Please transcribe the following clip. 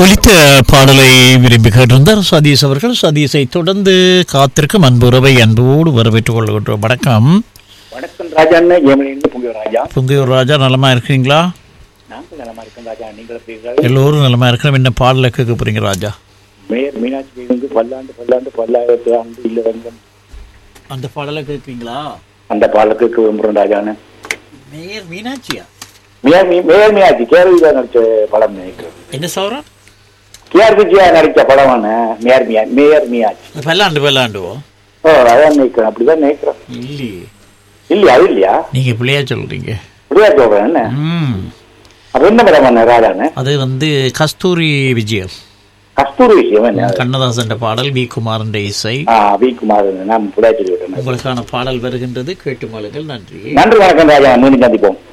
ஒலித்த பாடலை விரும்பி கேட்டிருந்தார் சதீஷ் அவர்கள் சதீஷை தொடர்ந்து காத்திருக்கும் அன்புறவை அன்போடு வரவேற்றுக் கொள்கின்றோம் வணக்கம் வணக்கம் ராஜா அண்ணன் ஏமலிருந்து புங்கிய ராஜா புங்கையூர் ராஜா நலமா இருக்கிறீங்களா நாங்கள் நலமா இருக்கோம் ராஜா நீங்கள் எப்படி இருக்கிறீர்கள் எல்லோரும் நலமா இருக்கிறோம் என்ன பாடலை கேட்க போறீங்க ராஜா மேயர் மீனாட்சி இருந்து பல்லாண்டு பல்லாண்டு பல்லாயிரத்து ஆண்டு இல்ல வெங்கம் அந்த பாடலை கேட்குறீங்களா அந்த பாலத்துக்கு விரும்புகிறோம் ராஜான்னு மேயர் மீனாட்சியா மேயர் மீ- மேயர் மீனாட்சி கேரளியில நடிச்ச படம் நினைக்கிறேன் என்ன சௌரம் கேஆர் விஜயா நடிச்ச படமான மேயர் மியா மேயர் மீனாட்சி வெள்ளாண்டு வெள்ளாண்டுவோ ஓ அதான் நினைக்கிறேன் அப்படிதான் நினைக்கிறேன் இல்லையே இல்லையா அது இல்லையா நீங்க பிள்ளையா சொல்றீங்க அப்படியா சொல்றேன் என்ன ம் அது என்ன படம் ராஜான்னு அது வந்து கஸ்தூரி விஜயம் கஸ்தூரி விஷயம் என்ன கண்ணதாசன் பாடல் வி குமாரன் இசை ஆ வி குமார் நான் புடாச்சி விட்டேன் உங்களுக்கான பாடல் வருகின்றது கேட்டு மாளுங்கள் நன்றி நன்றி வணக்கம் ராஜா மீண்டும் சந்திப்போம்